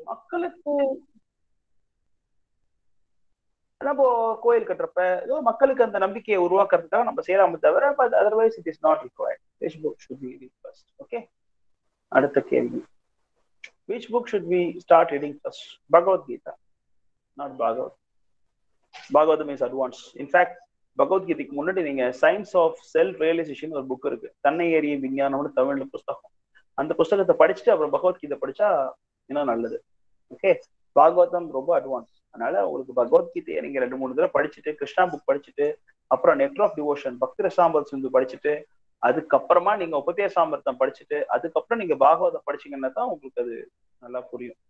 மக்களுக்கு நம்ம கோயில் கட்டுறப்ப ஏதோ மக்களுக்கு அந்த நம்பிக்கையை உருவாக்குறதுக்காக நம்ம செய்யலாமே தவிர but otherwise it is not required which book should be read first okay அடுத்த கேள்வி which book should be start reading first Bhagavad Gita not Bhagavat Bhagavatam is advance in fact பகவத்கீதைக்கு முன்னாடி நீங்க சயின்ஸ் ஆஃப் செல்ஃப் ரியலைசேஷன் ஒரு புக் இருக்கு தன்னை ஏறிய விஞ்ஞானம்னு தமிழ்ல புஸ்தகம் அந்த புஸ்தகத்தை படிச்சுட்டு அப்புறம் பகவத்கீதை படிச்சா இன்னும் நல்லது ஓகே பாகவதம் ரொம்ப அட்வான்ஸ் அதனால உங்களுக்கு பகவத்கீதையை நீங்க ரெண்டு மூணு தடவை படிச்சுட்டு கிருஷ்ணா புக் படிச்சுட்டு அப்புறம் நெட் ஆஃப் டிவோஷன் பக்தி ரசாம்பர் சிந்து படிச்சுட்டு அதுக்கப்புறமா நீங்க உபதேச சாமர்த்தம் படிச்சுட்டு அதுக்கப்புறம் நீங்க பாகவதம் படிச்சீங்கன்னா தான் உங்களுக்கு அது நல்லா புரியும்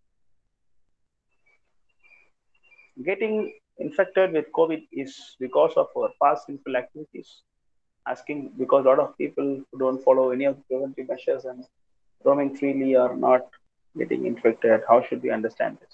getting infected with COVID is because of our past sinful activities. Asking because a lot of people who don't follow any of the preventive measures and roaming freely are not getting infected. How should we understand this?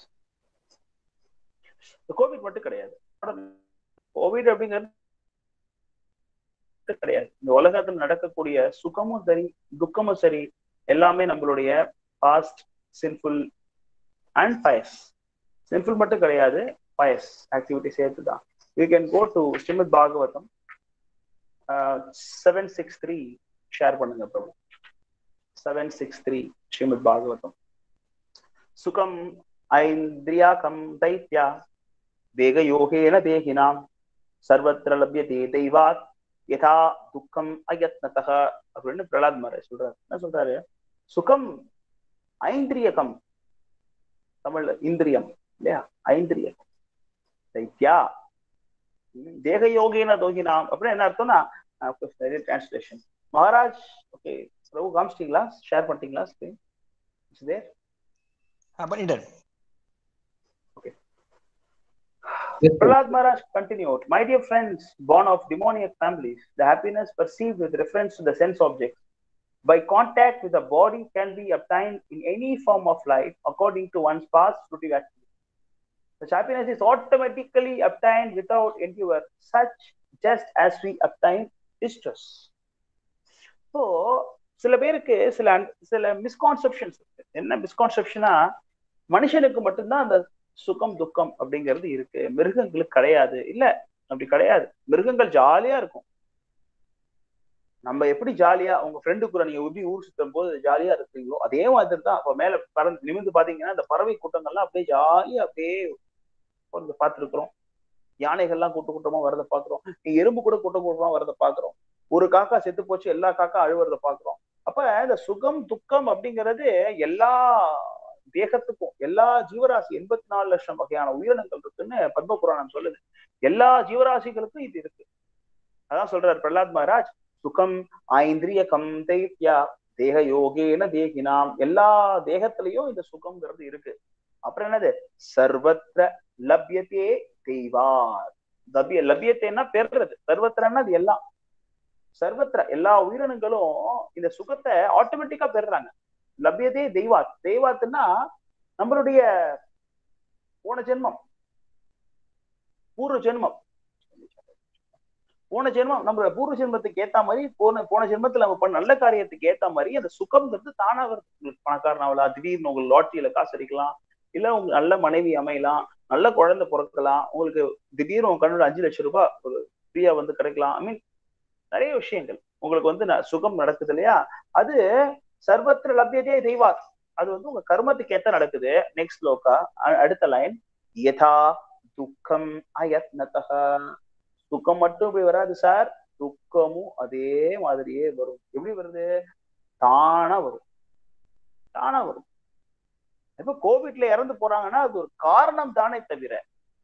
The COVID மட்டும் கிடையாது Covid அப்படிங்கிறது கிடையாது இந்த உலகத்தில் நடக்கக்கூடிய சுகமும் சரி துக்கமும் சரி எல்லாமே நம்மளுடைய past sinful and pious sinful மட்டும் கிடையாது பயஸ் ஆக்டிவிட்டி சேர்த்து தான் you can go to Srimad Bhagavatam seven six three share பண்ணுங்க Prabhu seven six three Srimad Bhagavatam சுகம் ஐந்திரியாகம் தைத்யா தேக யோகேன தேகினாம் சர்வத்திர லபியதே தெய்வாத் யதா துக்கம் அயத்னதக அப்படின்னு பிரலாத் மகாராஜ் சொல்றாரு என்ன சொல்றாரு சுகம் ஐந்திரியகம் தமிழ்ல இந்திரியம் இல்லையா ஐந்திரியகம் தைத்யா தேக யோகேன தோகினாம் அப்படின்னு என்ன அர்த்தம்னா டிரான்ஸ்லேஷன் மகாராஜ் ஓகே பிரபு காமிச்சிட்டீங்களா ஷேர் பண்ணிட்டீங்களா ஸ்கிரீன் இட்ஸ் தேர் பண்ணிட்டேன் Prahlad Maharaj continued, My dear friends, born of demoniac families, the happiness perceived with reference to the sense objects by contact with the body can be obtained in any form of life according to one's past fruitive activity. Such happiness is automatically obtained without endeavor, such just as we obtain distress. So, சில பேருக்கு சில சில misconceptions இருக்கு என்ன மிஸ்கான்செப்ஷனா மனுஷனுக்கு மட்டும்தான் அந்த சுகம் துக்கம் அப்படிங்கிறது இருக்கு மிருகங்களுக்கு கிடையாது இல்ல அப்படி கிடையாது மிருகங்கள் ஜாலியா இருக்கும் நம்ம எப்படி ஜாலியா உங்க ஃப்ரெண்டு கூட நீங்க எப்படி ஊர் சுத்தும் போது ஜாலியா இருக்கீங்களோ அதே மாதிரி தான் அப்ப மேல பறந்து நிமிந்து பாத்தீங்கன்னா இந்த பறவை கூட்டங்கள்லாம் அப்படியே ஜாலியா அப்படியே வந்து பார்த்துருக்குறோம் யானைகள்லாம் கூட்ட கூட்டமா வரதை பாக்குறோம் எறும்பு கூட கூட்ட கூட்டமா வரதை பாக்குறோம் ஒரு காக்கா செத்து போச்சு எல்லா காக்கா அழுவுறத பாக்குறோம் அப்ப இந்த சுகம் துக்கம் அப்படிங்கிறது எல்லா தேகத்துக்கும் எல்லா ஜீவராசி எண்பத்தி நாலு லட்சம் வகையான உயிரினங்கள் இருக்குன்னு பத்ம புராணம் சொல்லுது எல்லா ஜீவராசிகளுக்கும் இது இருக்கு அதான் சொல்றாரு பிரகலாத் மகாராஜ் சுகம் ஐந்திரிய கம் தைத்யா தேக யோகேன தேகினாம் எல்லா தேகத்திலையும் இந்த சுகம்ங்கிறது இருக்கு அப்புறம் என்னது சர்வத்திர லப்யத்தே தெய்வார் லபிய லபியத்தைன்னா பெறுறது சர்வத்திரன்னா அது எல்லாம் சர்வத்திர எல்லா உயிரினங்களும் இந்த சுகத்தை ஆட்டோமேட்டிக்கா பெறுறாங்க லபியதே தெய்வாத் தெய்வாத்துன்னா நம்மளுடைய போன ஜென்மம் பூர்வ ஜென்மம் போன ஜென்மம் நம்ம பூர்வ ஜென்மத்துக்கு ஏத்த மாதிரி போன போன ஜென்மத்துல நம்ம பண்ண நல்ல காரியத்துக்கு ஏத்த மாதிரி அந்த சுகம்ங்கிறது தானா வருது உங்களுக்கு பணக்காரன் ஆகலாம் திடீர்னு உங்களுக்கு லாட்டரியில காசு அடிக்கலாம் இல்ல உங்க நல்ல மனைவி அமையலாம் நல்ல குழந்தை பிறக்கலாம் உங்களுக்கு திடீர்னு உங்க கண்ணோட அஞ்சு லட்சம் ரூபாய் ஒரு ஃப்ரீயா வந்து கிடைக்கலாம் ஐ மீன் நிறைய விஷயங்கள் உங்களுக்கு வந்து சுகம் நடக்குது இல்லையா அது சர்வத்திர லப்யதே தெய்வாத் அது வந்து உங்க கர்மத்துக்கு ஏத்த நடக்குது நெக்ஸ்ட் லோக்கா அடுத்த லைன் யதா துக்கம் அயத்னதக துக்கம் மட்டும் இப்படி வராது சார் துக்கமும் அதே மாதிரியே வரும் எப்படி வருது தானா வரும் தானா வரும் இப்ப கோவிட்ல இறந்து போறாங்கன்னா அது ஒரு காரணம் தானே தவிர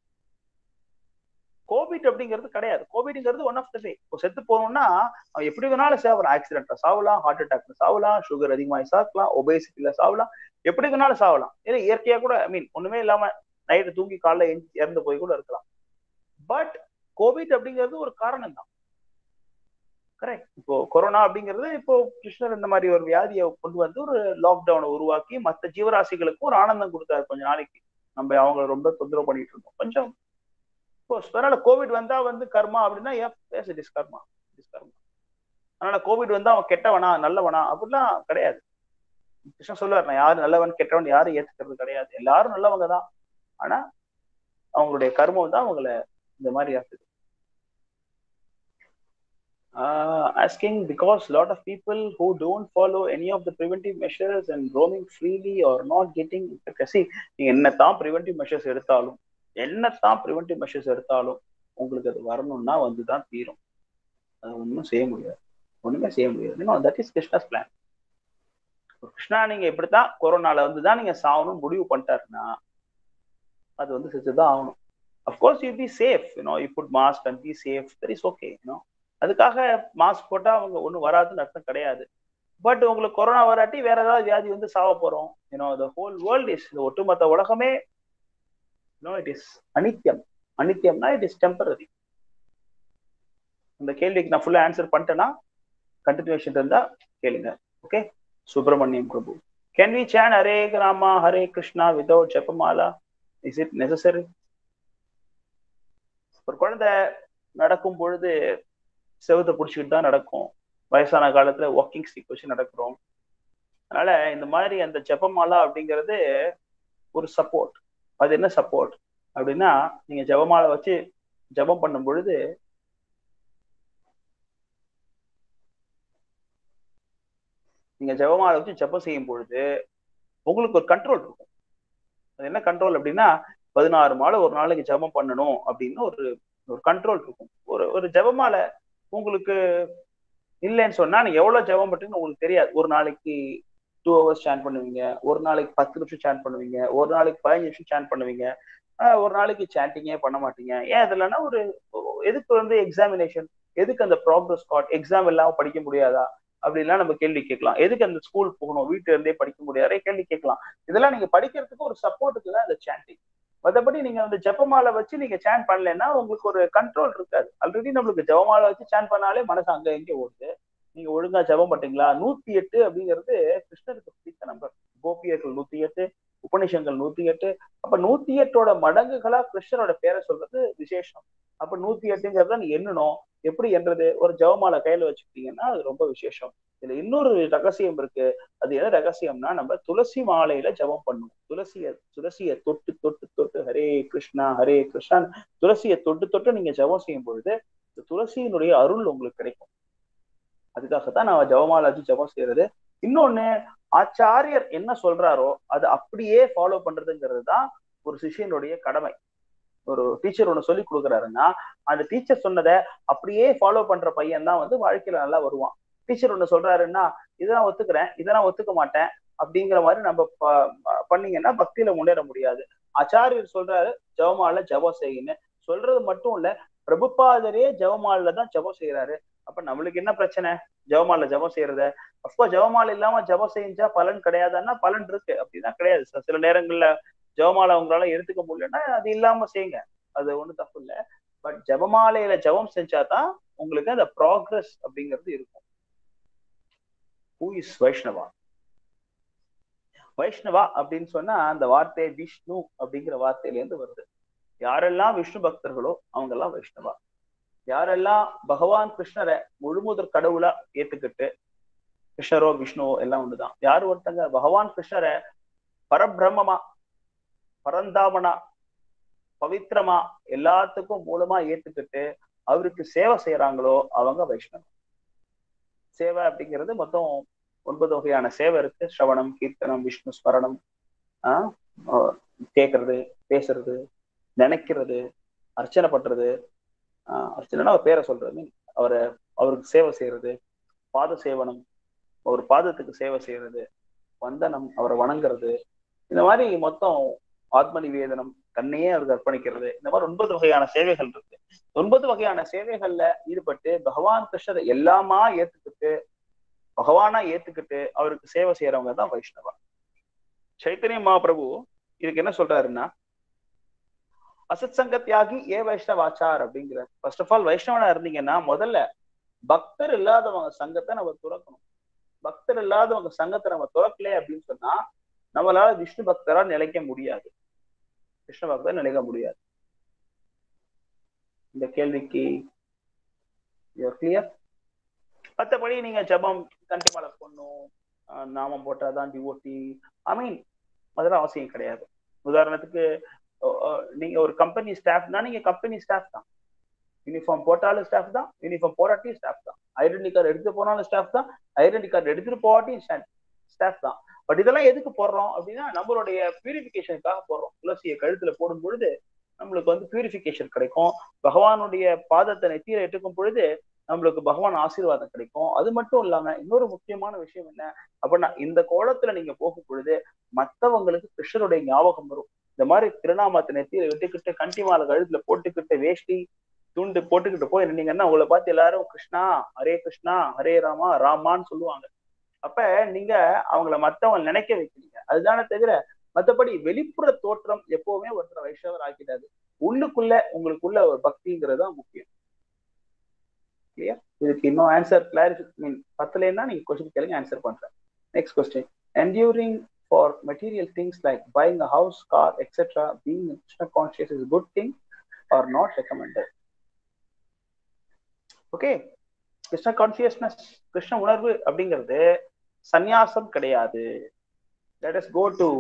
கோவிட் அப்படிங்கிறது கிடையாது கோவிட்ங்கிறது ஒன் ஆஃப் த டே இப்போ செத்து போனோம்னா அவன் எப்படி வேணாலும் சாவலாம் ஆக்சிடென்ட்ல சாவலாம் ஹார்ட் அட்டாக்ல சாவலாம் சுகர் அதிகமாகி சாக்கலாம் ஒபேசிட்டில சாவலாம் எப்படி வேணாலும் சாவலாம் ஏன்னா இயற்கையா கூட ஐ மீன் ஒண்ணுமே இல்லாம நைட்டு தூங்கி காலைல இறந்து போய் கூட இருக்கலாம் பட் கோவிட் அப்படிங்கிறது ஒரு காரணம் தான் கரெக்ட் இப்போ கொரோனா அப்படிங்கிறது இப்போ கிருஷ்ணர் இந்த மாதிரி ஒரு வியாதியை கொண்டு வந்து ஒரு லாக்டவுனை உருவாக்கி மற்ற ஜீவராசிகளுக்கும் ஒரு ஆனந்தம் கொடுத்தாரு கொஞ்ச நாளைக்கு நம்ம அவங்கள ரொம்ப தொந்தரவு பண்ணிட்டு இருந்தோம் கொஞ்சம் அதனால கோவிட் வந்தா வந்து கர்மா அப்படின்னா yes it is karma it is karma அதனால கோவிட் வந்தா அவன் கெட்டவனா நல்லவனா அப்படிலாம் கிடையாது கிருஷ்ணன் சொல்லுவார் நான் யாரும் நல்லவன் கெட்டவன் யாரும் ஏத்துக்கிறது கிடையாது எல்லாரும் நல்லவங்க தான் ஆனா அவங்களுடைய கர்மம் தான் அவங்கள இந்த மாதிரி ஆக்குது uh, asking because a lot of people who don't follow any of the preventive measures and roaming freely or not getting see நீங்க என்னத்தான் preventive measures எடுத்தாலும் என்னத்தான் preventive measures எடுத்தாலும் உங்களுக்கு அது வரணும்னா வந்து தான் தீரும் அது ஒன்றும் செய்ய முடியாது ஒண்ணுமே செய்ய முடியாது that is Krishna's plan Krishna நீங்க இப்படித்தான் கொரோனால வந்து தான் நீங்க சாகணும்னு முடிவு பண்ணிட்டாருன்னா அது வந்து செஞ்சுதான் ஆகணும் of course you be safe you know you put mask and be safe that is okay you know அதுக்காக மாஸ்க் போட்டா அவங்க ஒன்றும் வராதுன்னு அர்த்தம் கிடையாது பட் உங்களுக்கு கொரோனா வராட்டி வேற ஏதாவது வியாதி வந்து சாவ போறோம் you know the whole world is இந்த ஒட்டுமொத்த உலகமே யூனோ இட் இஸ் அனித்யம் அனித்யம்னா இட் இஸ் டெம்பரரி இந்த கேள்விக்கு நான் ஃபுல்லா ஆன்சர் பண்ணிட்டேன்னா கண்டினியூஷன் இருந்தா கேளுங்க okay Subramaniam Prabhu can we chant Hare Rama Hare Krishna without japamala is it necessary ஒரு குழந்தை நடக்கும் பொழுது செவத்தை பிடிச்சிக்கிட்டு தான் நடக்கும் வயசான காலத்துல வாக்கிங் ஸ்டிக் வச்சு நடக்கிறோம் அதனால இந்த மாதிரி அந்த ஜெபமாலா அப்படிங்கிறது ஒரு சப்போர்ட் அது என்ன சப்போர்ட் அப்படின்னா நீங்க ஜெபமாலை வச்சு ஜெபம் பண்ணும் பொழுது நீங்க ஜெபமாலை வச்சு ஜெபம் செய்யும் பொழுது உங்களுக்கு ஒரு கண்ட்ரோல் இருக்கும் அது என்ன கண்ட்ரோல் அப்படின்னா பதினாறு மாலை ஒரு நாளைக்கு ஜெபம் பண்ணணும் அப்படின்னு ஒரு ஒரு கண்ட்ரோல் இருக்கும் ஒரு ஒரு ஜெபமாலை உங்களுக்கு இல்லைன்னு சொன்னா நீங்க எவ்வளவு ஜெபம் பண்றீங்கன்னு உங்களுக்கு தெரியாது ஒரு நாளைக்கு டூ ஹவர்ஸ் ஸ்டாண்ட் பண்ணுவீங்க ஒரு நாளைக்கு பத்து நிமிஷம் ஸ்டாண்ட் பண்ணுவீங்க ஒரு நாளைக்கு பதினஞ்சு நிமிஷம் ஸ்டாண்ட் பண்ணுவீங்க ஒரு நாளைக்கு சாண்டிங்கே பண்ண மாட்டீங்க ஏன் இதுலன்னா ஒரு எதுக்கு வந்து எக்ஸாமினேஷன் எதுக்கு அந்த ப்ராக்ரஸ் கார்ட் எக்ஸாம் இல்லாம படிக்க முடியாதா அப்படிலாம் நம்ம கேள்வி கேட்கலாம் எதுக்கு அந்த ஸ்கூல் போகணும் வீட்டுல இருந்தே படிக்க முடியாதே கேள்வி கேட்கலாம் இதெல்லாம் நீங்க படிக்கிறதுக்கு ஒரு சப்போர்ட்டுக்கு தான் இந்த சாண்டிங் மற்றபடி நீங்க அந்த ஜெபமாலை வச்சு நீங்க சேன் பண்ணலன்னா உங்களுக்கு ஒரு கண்ட்ரோல் இருக்காது ஆல்ரெடி நம்மளுக்கு ஜெபமாலை வச்சு சேன் பண்ணாலே மனசு அங்க எங்க ஓடுது நீங்க ஒழுங்கா ஜெபம் பண்றீங்களா நூத்தி எட்டு அப்படிங்கிறது கிருஷ்ணருக்கு பிடித்த நம்பர் கோபியர்கள் நூத்தி எட்டு உபநிஷங்கள் நூத்தி எட்டு அப்ப நூத்தி எட்டோட மடங்குகளா கிருஷ்ணரோட பேரை சொல்றது விசேஷம் அப்ப நூத்தி எட்டுங்கிறத நீ எண்ணணும் எப்படி என்றது ஒரு ஜெபமாலை கையில வச்சுக்கிட்டீங்கன்னா அது ரொம்ப விசேஷம் இதுல இன்னொரு ரகசியம் இருக்கு அது என்ன ரகசியம்னா நம்ம துளசி மாலையில ஜபம் பண்ணுவோம் துளசிய துளசிய தொட்டு தொட்டு தொட்டு ஹரே கிருஷ்ணா ஹரே கிருஷ்ணா துளசிய தொட்டு தொட்டு நீங்க ஜபம் செய்யும் பொழுது இந்த துளசியினுடைய அருள் உங்களுக்கு கிடைக்கும் அதுக்காகத்தான் நான் ஜபமாலை வச்சு ஜபம் செய்யறது இன்னொன்னு ஆச்சாரியர் என்ன சொல்றாரோ அது அப்படியே ஃபாலோ பண்றதுங்கிறது தான் ஒரு சிஷியனுடைய கடமை ஒரு டீச்சர் ஒண்ணு சொல்லி கொடுக்குறாருன்னா அந்த டீச்சர் சொன்னதை அப்படியே ஃபாலோ பண்ற பையன் தான் வந்து வாழ்க்கையில நல்லா வருவான் டீச்சர் ஒண்ணு சொல்றாருன்னா இதெல்லாம் ஒத்துக்கிறேன் இதெல்லாம் ஒத்துக்க மாட்டேன் அப்படிங்கிற மாதிரி நம்ம பண்ணீங்கன்னா பக்தியில முன்னேற முடியாது ஆச்சாரியர் சொல்றாரு ஜவமால ஜபம் செய்யுன்னு சொல்றது மட்டும் இல்ல பிரபுபாதரே ஜவமால தான் ஜபம் செய்யறாரு அப்ப நம்மளுக்கு என்ன பிரச்சனை ஜவமால ஜபம் செய்யறத அப்போ ஜவமால இல்லாம ஜபம் செஞ்சா பலன் கிடையாதுன்னா பலன் இருக்கு அப்படின்னா கிடையாது சில நேரங்கள்ல ஜபமாலை அவங்களால எடுத்துக்க முடியலன்னா அது இல்லாம செய்யுங்க அது ஒண்ணும் தப்பு இல்லை பட் ஜபமாலையில ஜபம் செஞ்சாதான் உங்களுக்கு அந்த ப்ராக்ரஸ் அப்படிங்கிறது இருக்கும் ஹூ இஸ் வைஷ்ணவா வைஷ்ணவா அப்படின்னு சொன்னா அந்த வார்த்தை விஷ்ணு அப்படிங்கிற வார்த்தையில இருந்து வருது யாரெல்லாம் விஷ்ணு பக்தர்களோ அவங்க எல்லாம் வைஷ்ணவா யாரெல்லாம் பகவான் கிருஷ்ணரை முழுமுதற் கடவுளா ஏத்துக்கிட்டு கிருஷ்ணரோ விஷ்ணுவோ எல்லாம் ஒண்ணுதான் யார் ஒருத்தங்க பகவான் கிருஷ்ணரை பரபிரம்மமா பரந்தாமனா பவித்திரமா எல்லாத்துக்கும் மூலமா ஏத்துக்கிட்டு அவருக்கு சேவை செய்யறாங்களோ அவங்க வைஷ்ணவம் சேவை அப்படிங்கிறது மொத்தம் ஒன்பது வகையான சேவை இருக்கு ஸ்ரவணம் கீர்த்தனம் விஷ்ணு ஸ்மரணம் ஆஹ் கேட்கறது பேசுறது நினைக்கிறது அர்ச்சனை பண்றது ஆஹ் அர்ச்சனைனா அவர் பேரை சொல்றது அவரை அவருக்கு சேவை செய்யறது பாத சேவனம் ஒரு பாதத்துக்கு சேவை செய்யறது வந்தனம் அவரை வணங்குறது இந்த மாதிரி மொத்தம் ஆத்ம நிவேதனம் தன்னையே அவருக்கு அர்ப்பணிக்கிறது இந்த மாதிரி ஒன்பது வகையான சேவைகள் இருக்கு ஒன்பது வகையான சேவைகள்ல ஈடுபட்டு பகவான் கிருஷ்ணரை எல்லாமா ஏத்துக்கிட்டு பகவானா ஏத்துக்கிட்டு அவருக்கு சேவை செய்யறவங்க தான் வைஷ்ணவா சைத்தன்ய மகாபிரபு இதுக்கு என்ன சொல்றாருன்னா அசத் சங்க தியாகி ஏ வைஷ்ணவாச்சார் அப்படிங்கிற ஃபர்ஸ்ட் ஆஃப் ஆல் வைஷ்ணவனா இருந்தீங்கன்னா முதல்ல பக்தர் இல்லாதவங்க சங்கத்தை நம்ம துறக்கணும் பக்தர் இல்லாதவங்க சங்கத்தை நம்ம துறக்கல அப்படின்னு சொன்னா நம்மளால விஷ்ணு பக்தரா நிலைக்க முடியாது கிருஷ்ண பக்தர் நிலைக்க முடியாது இந்த கேள்விக்கு கிளியர் மற்றபடி நீங்க ஜபம் கண்டிப்பாக பண்ணும் நாமம் போட்டாதான் டிஓடி ஐ மீன் அதெல்லாம் அவசியம் கிடையாது உதாரணத்துக்கு நீங்க ஒரு கம்பெனி ஸ்டாஃப்னா நீங்க கம்பெனி ஸ்டாஃப் தான் யூனிஃபார்ம் போட்டாலும் ஸ்டாஃப் தான் யூனிஃபார்ம் போராட்டியும் ஸ்டாஃப் தான் ஐடென்டி கார்டு எடுத்து போனாலும் ஸ்டாஃப் தான் ஐடென்டி கார்டு எடுத்துட்டு போகாட்டியும் ஸ்டாஃப் தான் பட் இதெல்லாம் எதுக்கு போடுறோம் அப்படின்னா நம்மளுடைய பியூரிபிகேஷனுக்காக போடுறோம் துளசியை கழுத்துல போடும் பொழுது நம்மளுக்கு வந்து பியூரிபிகேஷன் கிடைக்கும் பகவானுடைய பாதத்தை நெத்தியில எட்டுக்கும் பொழுது நம்மளுக்கு பகவான் ஆசீர்வாதம் கிடைக்கும் அது மட்டும் இல்லாம இன்னொரு முக்கியமான விஷயம் என்ன அப்படின்னா இந்த கோலத்துல நீங்க போகும் பொழுது மத்தவங்களுக்கு கிருஷ்ணருடைய ஞாபகம் வரும் இந்த மாதிரி திருநாமத்தை நெத்தியில விட்டுக்கிட்டு கண்டி மாலை கழுத்துல போட்டுக்கிட்டு வேஷ்டி துண்டு போட்டுக்கிட்டு போய் நின்னீங்கன்னா உங்களை பார்த்து எல்லாரும் கிருஷ்ணா ஹரே கிருஷ்ணா ஹரே ராமா ராமான்னு சொல்லுவாங்க அப்ப நீங்க அவங்கள மத்தவங்க நினைக்க வைக்கிறீங்க அதுதானே தவிர மத்தபடி வெளிப்புற தோற்றம் எப்பவுமே ஒருத்தர் வைஷ்ணவர் ஆக்கிடாது உள்ளுக்குள்ள உங்களுக்குள்ள ஒரு பக்திங்கிறது தான் முக்கியம் கிளியர் இதுக்கு இன்னும் ஆன்சர் கிளாரிஃபி மீன் பத்தலைன்னா நீங்க கொஸ்டின் கேளுங்க ஆன்சர் பண்றேன் next question enduring for material things like buying a house car etcetera being Krishna conscious is good thing are not recommended okay Krishna consciousness Krishna உணர்வு அப்படிங்கிறது சந்நியாசம் கிடையாது let us go to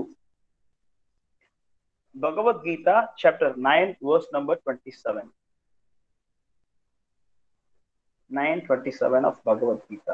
Bhagavad Gita chapter nine verse number twenty seven nine twenty seven of Bhagavad Gita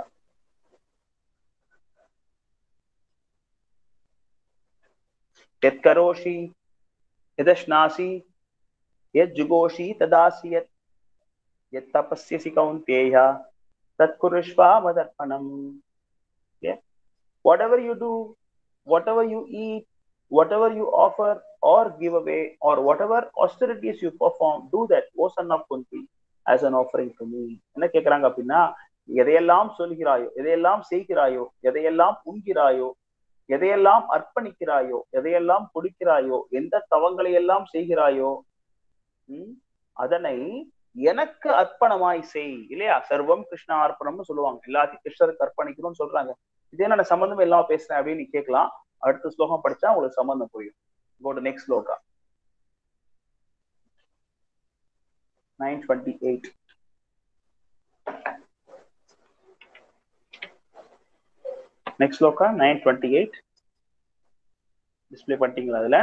यत् करोषि यदश्नासि यज्जुगोषि तदासि यत् यत् तपस्यसि कौन्तेय तत्कुरुष्वा मदर्पणम् yeah whatever you do whatever you eat whatever you offer or give away or whatever austerities you perform do that o son of kunti as an offering to me என்ன கேக்குறாங்க அப்படின்னா எதையெல்லாம் சொல்கிறாயோ எதையெல்லாம் செய்கிறாயோ எதையெல்லாம் உண்கிறாயோ எதையெல்லாம் அர்ப்பணிக்கிறாயோ எதையெல்லாம் கொடுக்கிறாயோ எந்த தவங்களை எல்லாம் செய்கிறாயோ உம் அதனை எனக்கு அர்ப்பணமாய் செய் இல்லையா சர்வம் கிருஷ்ணா அர்ப்பணம்னு சொல்லுவாங்க எல்லாத்தையும் கிருஷ்ணருக்கு அர்ப்பணிக்கணும்னு சொல்றாங்க இதே நான் சம்பந்தம் எல்லாம் பேசுறேன் அப்படின்னு நீ கேட்கலாம் அடுத்த ஸ்லோகம் படிச்சா உங்களுக்கு சம்பந்தம் புரியும் go to next sloka nine twenty eight next sloka nine twenty eight display பண்ணிட்டீங்களா அதுல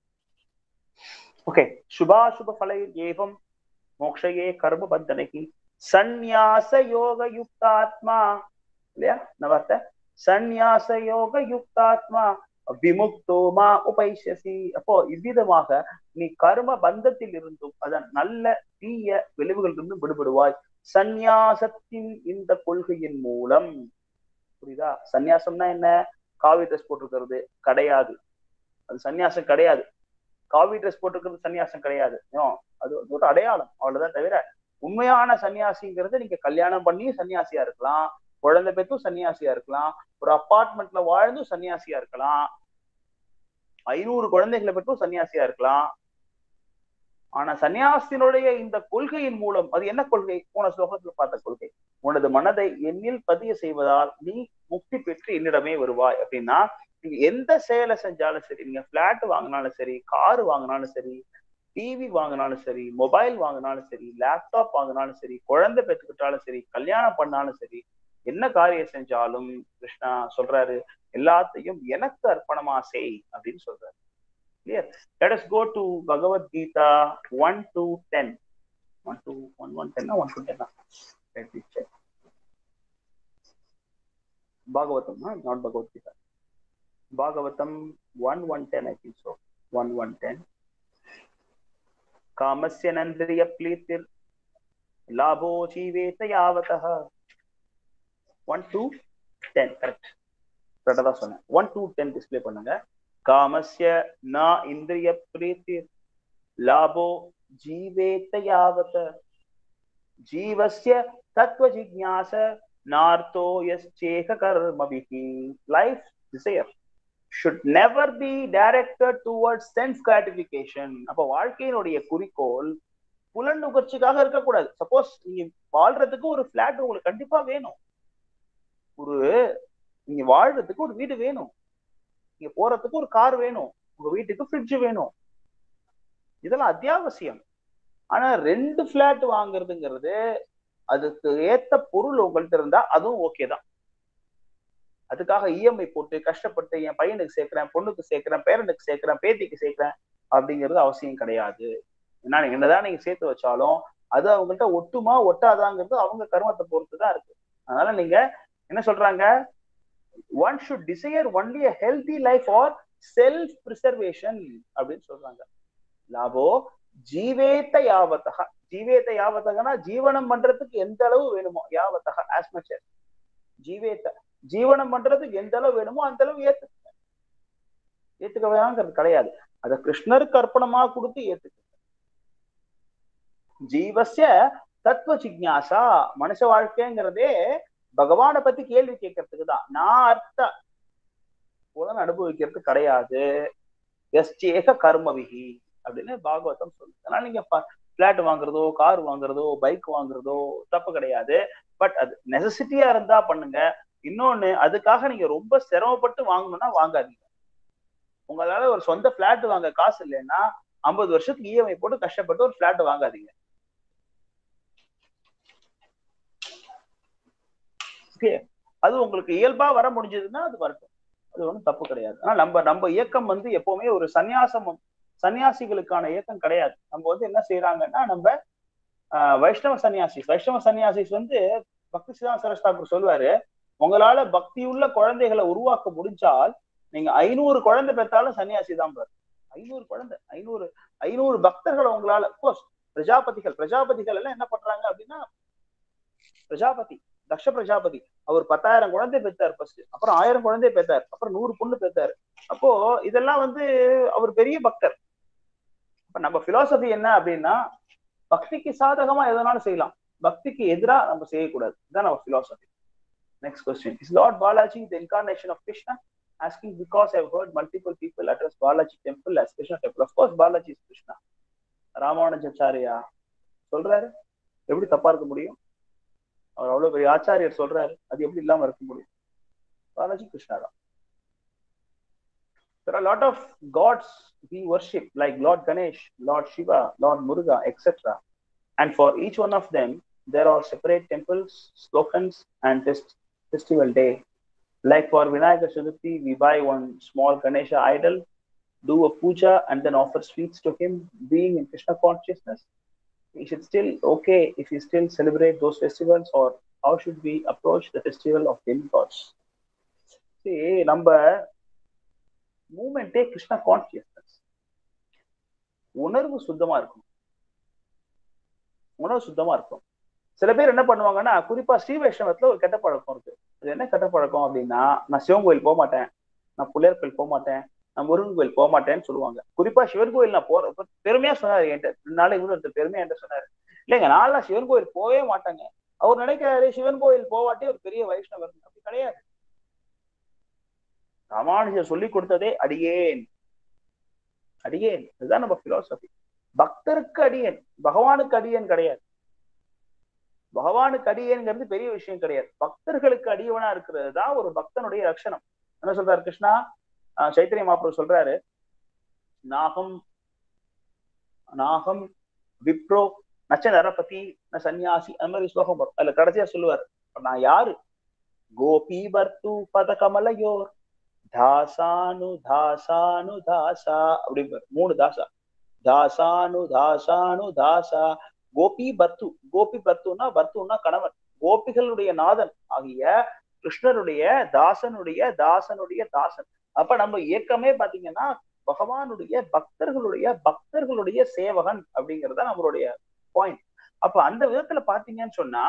ஓகே சுபாசுப ஃபலை ஏவம் மோக்ஷயே கர்ம பந்தனைக்கு சந்நியாச யோக யுக்தாத்மா இல்லையா இந்த வார்த்தை சந்நியாச யோக யுக்தாத்மா விமுக்தோ மா உபைஷசி அப்போ இவ்விதமாக நீ கர்ம பந்தத்தில் இருந்தும் அதன் நல்ல தீய விளைவுகள் இருந்தும் விடுபடுவாய் சந்நியாசத்தின் இந்த கொள்கையின் மூலம் புரியுதா சந்நியாசம்னா என்ன காவி ட்ரெஸ் போட்டிருக்கிறது கிடையாது அது சந்நியாசம் கிடையாது காவி ட்ரெஸ் போட்டிருக்கிறது சன்னியாசம் கிடையாது அது ஒரு அடையாளம் அவ்வளவுதான் தவிர உண்மையான சன்னியாசிங்கிறது நீங்க கல்யாணம் பண்ணி சன்னியாசியா இருக்கலாம் குழந்தை பெற்றும் சன்னியாசியா இருக்கலாம் ஒரு அப்பார்ட்மெண்ட்ல வாழ்ந்தும் சன்னியாசியா இருக்கலாம் ஐநூறு குழந்தைகளை பெற்றும் சன்னியாசியா இருக்கலாம் ஆனா சன்னியாசினுடைய இந்த கொள்கையின் மூலம் அது என்ன கொள்கை போன ஸ்லோகத்துல பார்த்த கொள்கை உனது மனதை என்னில் பதிய செய்வதால் நீ முக்தி பெற்று என்னிடமே வருவாய் அப்படின்னா நீங்க எந்த செயலை செஞ்சாலும் சரி நீங்க பிளாட் வாங்கினாலும் சரி கார் வாங்கினாலும் சரி டிவி வாங்கினாலும் சரி மொபைல் வாங்கினாலும் சரி லேப்டாப் வாங்கினாலும் சரி குழந்தை பெற்றுக்கிட்டாலும் சரி கல்யாணம் பண்ணாலும் சரி என்ன காரியம் செஞ்சாலும் கிருஷ்ணா சொல்றாரு எல்லாத்தையும் எனக்கு அர்ப்பணமா செய் அப்படின்னு சொல்றாரு clear let us go to Bhagavad Gita one two ten one two one one டென்னா ஒன் டு டென்னா Bhagavatam not Bhagavad Gita Bhagavatam one one ten I think so one one ten कामस्य नन्द्रिय प्लीतिर् लाभो जीवेत यावतः ஒன் டூ டென் கரெக்ட் கரெக்டாக தான் சொன்னேன் ஒன் டூ டென் டிஸ்பிளே பண்ணுங்க காமஸ்ய ந இந்திரிய பிரீத்திர் லாபோ ஜீவேத்த யாவத ஜீவஸ்ய தத்துவ ஜிக்ஞாச நார்த்தோ யஸ்சேக கர்மபிஹி life desire should never be directed towards sense gratification அப்ப வாழ்க்கையினுடைய குறிக்கோள் புலன் நுகர்ச்சிக்காக இருக்கக்கூடாது சப்போஸ் நீங்க வாழ்றதுக்கு ஒரு பிளாட் உங்களுக்கு கண்டிப்பா வேணும் ஒரு நீங்க வாழ்றதுக்கு ஒரு வீடு வேணும் நீங்க போறதுக்கு ஒரு கார் வேணும் உங்க வீட்டுக்கு ஃப்ரிட்ஜ் வேணும் இதெல்லாம் அத்தியாவசியம் ஆனா ரெண்டு பிளாட் வாங்குறதுங்கிறது அதுக்கு ஏத்த பொருள் உங்கள்ட்ட இருந்தா அதுவும் ஓகே தான் அதுக்காக இஎம்ஐ போட்டு கஷ்டப்பட்டு என் பையனுக்கு சேர்க்கிறேன் பொண்ணுக்கு சேர்க்கிறேன் பேரனுக்கு சேர்க்கிறேன் பேத்திக்கு சேர்க்கிறேன் அப்படிங்கிறது அவசியம் கிடையாது ஏன்னா நீங்க என்னதான் நீங்க சேர்த்து வச்சாலும் அது அவங்கள்ட்ட ஒட்டுமா ஒட்டாதாங்கிறது அவங்க கர்மத்தை பொறுத்து தான் இருக்கு அதனால நீங்க என்ன சொல்றாங்க one should desire only a healthy life or self preservation அப்படின்னு சொல்றாங்க லாபோ ஜீவேத்த யாவத்தக ஜீவேத்த யாவத்தகனா ஜீவனம் பண்றதுக்கு எந்த அளவு வேணுமோ யாவத்தக ஆஸ் மச் ஜீவேத்த ஜீவனம் பண்றதுக்கு எந்த அளவு வேணுமோ அந்த அளவு ஏத்துக்க ஏத்துக்க வேணாங்கிறது கிடையாது அத கிருஷ்ணருக்கு அர்ப்பணமா கொடுத்து ஏத்துக்க ஜீவசிய தத்துவ ஜிக்யாசா மனுஷ வாழ்க்கைங்கிறதே பகவானை பத்தி கேள்வி கேட்கறதுக்கு தான் நான் அர்த்த புலன் அனுபவிக்கிறது கிடையாது எஸ்டேக கர்மவிகி அப்படின்னு பாகவதம் சொல்லுது அதனால நீங்க பிளாட் வாங்குறதோ கார் வாங்குறதோ பைக் வாங்குறதோ தப்பு கிடையாது பட் அது நெசசிட்டியா இருந்தா பண்ணுங்க இன்னொன்னு அதுக்காக நீங்க ரொம்ப சிரமப்பட்டு வாங்கணும்னா வாங்காதீங்க உங்களால ஒரு சொந்த பிளாட் வாங்க காசு இல்லைன்னா ஐம்பது வருஷத்துக்கு இஎம்ஐ போட்டு கஷ்டப்பட்டு ஒரு பிளாட் வாங்காதீங்க ஓகே அது உங்களுக்கு இயல்பா வர முடிஞ்சதுன்னா அது வரட்டும் அது ஒன்றும் தப்பு கிடையாது ஆனா நம்ம நம்ம இயக்கம் வந்து எப்பவுமே ஒரு சன்னியாசம் சன்னியாசிகளுக்கான இயக்கம் கிடையாது நம்ம வந்து என்ன செய்யறாங்கன்னா நம்ம வைஷ்ணவ சன்னியாசிஸ் வைஷ்ணவ சன்னியாசிஸ் வந்து பக்தி சிதான் சரஸ்தாக்கூர் சொல்லுவாரு உங்களால பக்தியுள்ள குழந்தைகளை உருவாக்க முடிஞ்சால் நீங்க ஐநூறு குழந்தை பெற்றாலும் சன்னியாசி தான் பாரு ஐநூறு குழந்தை ஐநூறு ஐநூறு பக்தர்கள் உங்களால கோர்ஸ் பிரஜாபதிகள் பிரஜாபதிகள் எல்லாம் என்ன பண்றாங்க அப்படின்னா பிரஜாபதி தக்ஷ பிரஜாபதி அவர் பத்தாயிரம் குழந்தை பெற்றார் ஃபர்ஸ்ட் அப்புறம் ஆயிரம் குழந்தை பெற்றார் அப்புறம் நூறு பொண்ணு பெற்றார் அப்போ இதெல்லாம் வந்து அவர் பெரிய பக்தர் இப்ப நம்ம பிலாசபி என்ன அப்படின்னா பக்திக்கு சாதகமா எதனாலும் செய்யலாம் பக்திக்கு எதிரா நம்ம செய்யக்கூடாது இதுதான் நம்ம philosophy next question is lord Balaji the incarnation of Krishna asking because I've heard multiple people address Balaji temple as Krishna temple. Of course, Balaji is Krishna. Ramanujacharya சொல்றாரு எப்படி தப்பா இருக்க முடியும் அவர் அவ்வளவு பெரிய ஆச்சாரியர் சொல்றாரு அது எப்படி இல்லாம இருக்க முடியும் பாலாஜி கிருஷ்ணா தான் There are a lot of gods we worship, like Lord Ganesh, Lord Shiva, Lord Muruga, etc. And for each one of them, there are separate temples, slogans, and fest- festival day. Like for Vinayaka Chaturthi, we buy one small Ganesha idol, do a puja, and then offer sweets to him, being in Krishna consciousness. Is it still okay if we still celebrate those festivals, or how should we approach the festival of demigods? See, நம்ம மூமெண்டே Krishna consciousness உணர்வு சுத்தமா இருக்கும் உணர்வு சுத்தமா இருக்கும் சில பேர் என்ன பண்ணுவாங்கன்னா குறிப்பா ஸ்ரீ வைஷ்ணவத்துல ஒரு கெட்ட பழக்கம் இருக்கு அது என்ன கெட்ட பழக்கம் அப்படின்னா நான் சிவன் கோயில் போக மாட்டேன் நான் புள்ளையர் கோயில் போக மாட்டேன் நான் முருகன் கோயில் போக மாட்டேன்னு சொல்லுவாங்க குறிப்பா சிவன் கோயில் நான் போற பெருமையா சொன்னாரு என்கிட்ட ரெண்டு நாளைக்கு கூட ஒருத்தர் பெருமையா என்கிட்ட சொன்னாரு இல்லைங்க நான்லாம் சிவன் கோயில் போகவே மாட்டாங்க அவர் நினைக்கிறாரு சிவன் கோயில் போவாட்டி ஒரு பெரிய வைஷ்ணவர் அப்படி கிடையாது ராமானுஜர் சொல்லி கொடுத்ததே அடியேன் அடியேன் இதுதான் நம்ம பிலாசபி பக்தருக்கு அடியேன் பகவானுக்கு அடியேன் கிடையாது பகவானுக்கு அடியேங்கிறது பெரிய விஷயம் கிடையாது பக்தர்களுக்கு அடியவனா இருக்கிறது தான் ஒரு பக்தனுடைய லட்சணம் என்ன சொல்றாரு கிருஷ்ணா சைத்தன்ய மாப்பிள்ள சொல்றாரு நாகம் நாகம் விப்ரோ நச்ச நரபதி ந சன்னியாசி அந்த மாதிரி ஸ்லோகம் வரும் அதுல கடைசியா சொல்லுவாரு நான் யாரு கோபி பர்த்து பத கமலயோர் தாசானு தாசானு தாசா அப்படிம்பாரு மூணு தாசா தாசானு தாசானு தாசா கோபி பர்த்து கோபி பர்த்துனா பர்த்துனா கணவன் கோபிகளுடைய நாதன் ஆகிய கிருஷ்ணருடைய தாசனுடைய தாசனுடைய தாசன் அப்ப நம்ம இயக்கமே பாத்தீங்கன்னா பகவானுடைய பக்தர்களுடைய பக்தர்களுடைய சேவகன் அப்படிங்கறத நம்மளுடைய பாயிண்ட் அப்ப அந்த விதத்துல பாத்தீங்கன்னு சொன்னா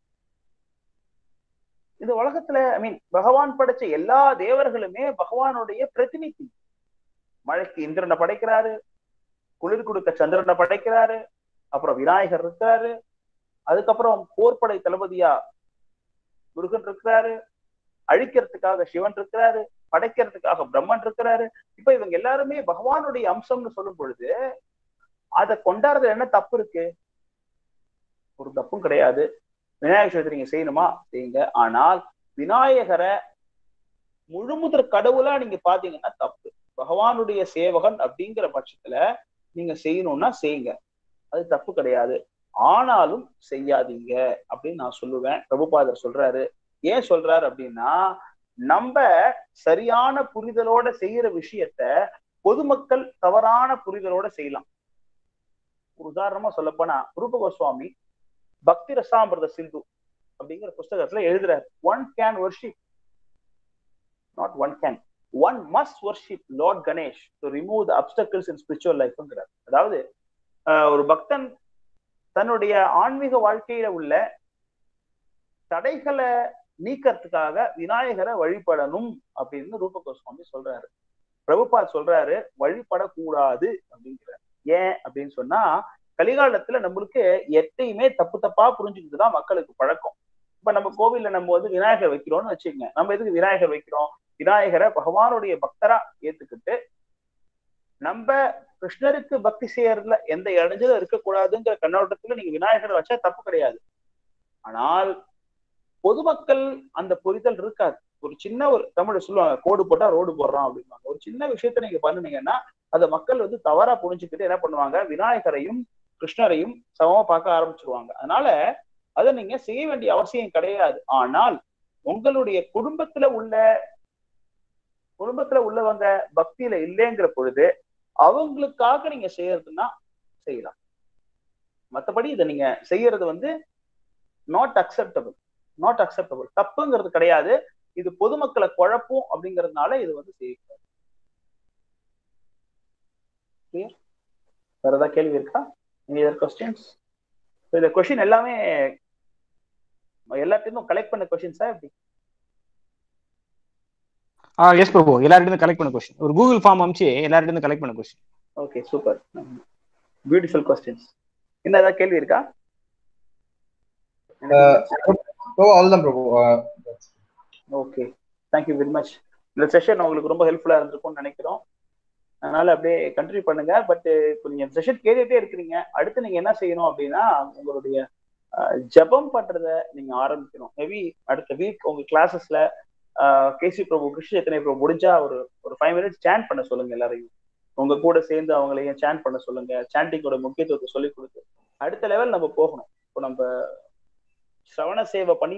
இந்த உலகத்துல ஐ மீன் பகவான் படைச்ச எல்லா தேவர்களுமே பகவானுடைய பிரதிநிதி மழைக்கு இந்திரனை படைக்கிறாரு குளிர் கொடுக்க சந்திரனை படைக்கிறாரு அப்புறம் விநாயகர் இருக்கிறாரு அதுக்கப்புறம் போர்ப்படை தளபதியா முருகன் இருக்கிறாரு அழிக்கிறதுக்காக சிவன் இருக்கிறாரு படைக்கிறதுக்காக பிரம்மன் இருக்கிறாரு இப்ப இவங்க எல்லாருமே பகவானுடைய அம்சம்னு சொல்லும் பொழுது அதை கொண்டாடுறது என்ன தப்பு இருக்கு ஒரு தப்பும் கிடையாது விநாயகர் சதுர்த்தி நீங்க செய்யணுமா செய்யுங்க ஆனால் விநாயகரை முழுமுதற் கடவுளா நீங்க பாத்தீங்கன்னா தப்பு பகவானுடைய சேவகன் அப்படிங்கிற பட்சத்துல நீங்க செய்யணும்னா செய்யுங்க அது தப்பு கிடையாது ஆனாலும் செய்யாதீங்க அப்படின்னு நான் சொல்லுவேன் பிரபுபாதர் சொல்றாரு ஏன் சொல்றாரு அப்படின்னா நம்ம சரியான புரிதலோட செய்யற விஷயத்த பொதுமக்கள் தவறான புரிதலோட செய்யலாம் ஒரு உதாரணமா சொல்ல போனா ரூப கோஸ்வாமி பக்தி ரசாமிரத சிந்து அப்படிங்கிற புஸ்தகத்துல எழுதுறாரு one can worship not one can one must worship lord Ganesh to remove the obstacles in spiritual லைஃப்ங்கிறார் அதாவது ஒரு பக்தன் தன்னுடைய ஆன்மீக வாழ்க்கையில உள்ள தடைகளை நீக்கிறதுக்காக விநாயகரை வழிபடணும் அப்படின்னு ரூப கோஸ்வாமி சொல்றாரு பிரபுபாத் சொல்றாரு வழிபடக்கூடாது அப்படிங்கிறார் ஏன் அப்படின்னு சொன்னா கலிகாலத்துல நம்மளுக்கு எத்தையுமே தப்பு தப்பா புரிஞ்சுக்கிட்டு தான் மக்களுக்கு பழக்கம் இப்ப நம்ம கோவில்ல நம்ம வந்து விநாயகர் வைக்கிறோம்னு வச்சுக்கோங்க நம்ம எதுக்கு விநாயகர் வைக்கிறோம் விநாயகரை பகவானுடைய பக்தரா ஏத்துக்கிட்டு நம்ம கிருஷ்ணருக்கு பக்தி செய்யறதுல எந்த இடைஞ்சலும் இருக்கக்கூடாதுங்கிற கண்ணோட்டத்துல நீங்க விநாயகரை வச்சா தப்பு கிடையாது ஆனால் பொதுமக்கள் அந்த புரிதல் இருக்காது ஒரு சின்ன ஒரு தமிழ் சொல்லுவாங்க கோடு போட்டா ரோடு போடுறான் அப்படிம்பாங்க ஒரு சின்ன விஷயத்த நீங்க பண்ணுனீங்கன்னா அதை மக்கள் வந்து தவறா புரிஞ்சுக்கிட்டு என்ன பண்ணுவாங்க விநாயகரையும் கிருஷ்ணரையும் சமமா பார்க்க ஆரம்பிச்சிருவாங்க அதனால அதை நீங்க செய்ய வேண்டிய அவசியம் கிடையாது ஆனால் உங்களுடைய குடும்பத்துல உள்ள குடும்பத்துல உள்ளவங்க பக்தியில இல்லைங்கிற பொழுது அவங்களுக்காக நீங்க செய்யறதுன்னா செய்யலாம் மற்றபடி இதை நீங்க செய்யறது வந்து நாட் அக்செப்டபிள் நாட் அக்செப்டபிள் தப்புங்கிறது கிடையாது இது பொதுமக்களை குழப்பம் அப்படிங்கறதுனால இது வந்து செய்யக்கூடாது வேற ஏதாவது கேள்வி இருக்கா எனி அதர் கொஸ்டின்ஸ் இந்த கொஸ்டின் எல்லாமே எல்லாத்தையும் கலெக்ட் பண்ண கொஸ்டின்ஸா எப்படி ஆ எஸ் பிரபு எல்லார்ட்டும் கலெக்ட் பண்ண கொஸ்டின் ஒரு கூகுள் ஃபார்ம் அமிச்சு எல்லார்ட்டும் கலெக்ட் பண்ண question okay super beautiful questions என்ன ஏதாவது கேள்வி இருக்கா அவ்வளவுதான் Prabhu okay thank you very much இந்த செஷன் உங்களுக்கு ரொம்ப ஹெல்ப்ஃபுல்லா இருந்திருக்கும்னு நினைக்கிறோம் அதனால அப்படியே கண்டினியூ பண்ணுங்க பட் இப்போ நீங்க செஷன் கேட்டுட்டே இருக்கிறீங்க அடுத்து நீங்க என்ன செய்யணும் அப்படின்னா உங்களுடைய ஜபம் பண்றத நீங்க ஆரம்பிக்கணும் மேபி அடுத்த வீக் உங்க கிளாஸஸ்ல கேசி பிரபு கிருஷ்ண எத்தனை பிரபு முடிஞ்சா ஒரு ஒரு ஃபைவ் மினிட்ஸ் சேன் பண்ண சொல்லுங்க எல்லாரையும் உங்க கூட சேர்ந்து அவங்களையும் சேன் பண்ண சொல்லுங்க சாண்டிங்கோட முக்கியத்துவத்தை சொல்லி கொடுத்து அடுத்த லெவல் நம்ம போகணும் இப்போ நம்ம சிரவண சேவை பண்ணி